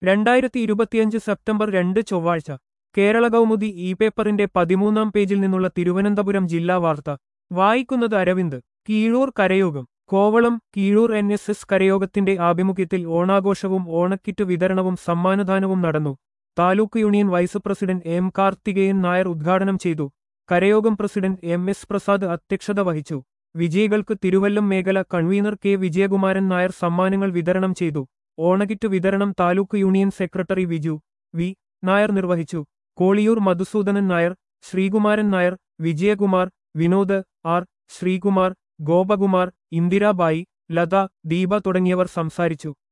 രണ്ടായിരത്തി ഇരുപത്തിയഞ്ച് സെപ്റ്റംബർ രണ്ട് ചൊവ്വാഴ്ച കേരള കൗമുദി ഇ പേപ്പറിന്റെ പതിമൂന്നാം പേജിൽ നിന്നുള്ള തിരുവനന്തപുരം ജില്ലാ വാർത്ത വായിക്കുന്നത് Aravind Keezhoor Karayogam Kovalam Keezhoor N S S കരയോഗത്തിന്റെ ആഭിമുഖ്യത്തിൽ ഓണാഘോഷവും ഓണക്കിറ്റ് വിതരണവും സമ്മാനദാനവും നടന്നു taluk union vice president M Karthikeyan Nair ഉദ്ഘാടനം ചെയ്തു Karayogam president M S Prasad അധ്യക്ഷത വഹിച്ചു വിജയികൾക്ക് തിരുവല്ലം മേഖല കൺവീനർ കെ വിജയകുമാരൻ നായർ സമ്മാനങ്ങൾ വിതരണം ചെയ്തു ഓണകിറ്റ് വിതരണം taluk union secretary Viju V Nair നിർവഹിച്ചു കോളിയൂർ മധുസൂദനൻ നായർ ശ്രീകുമാരൻ നായർ വിജയകുമാർ വിനോദ് ആർ ശ്രീകുമാർ ഗോപകുമാർ ഇന്ദിരാബായി ലത ദീപ തുടങ്ങിയവർ സംസാരിച്ചു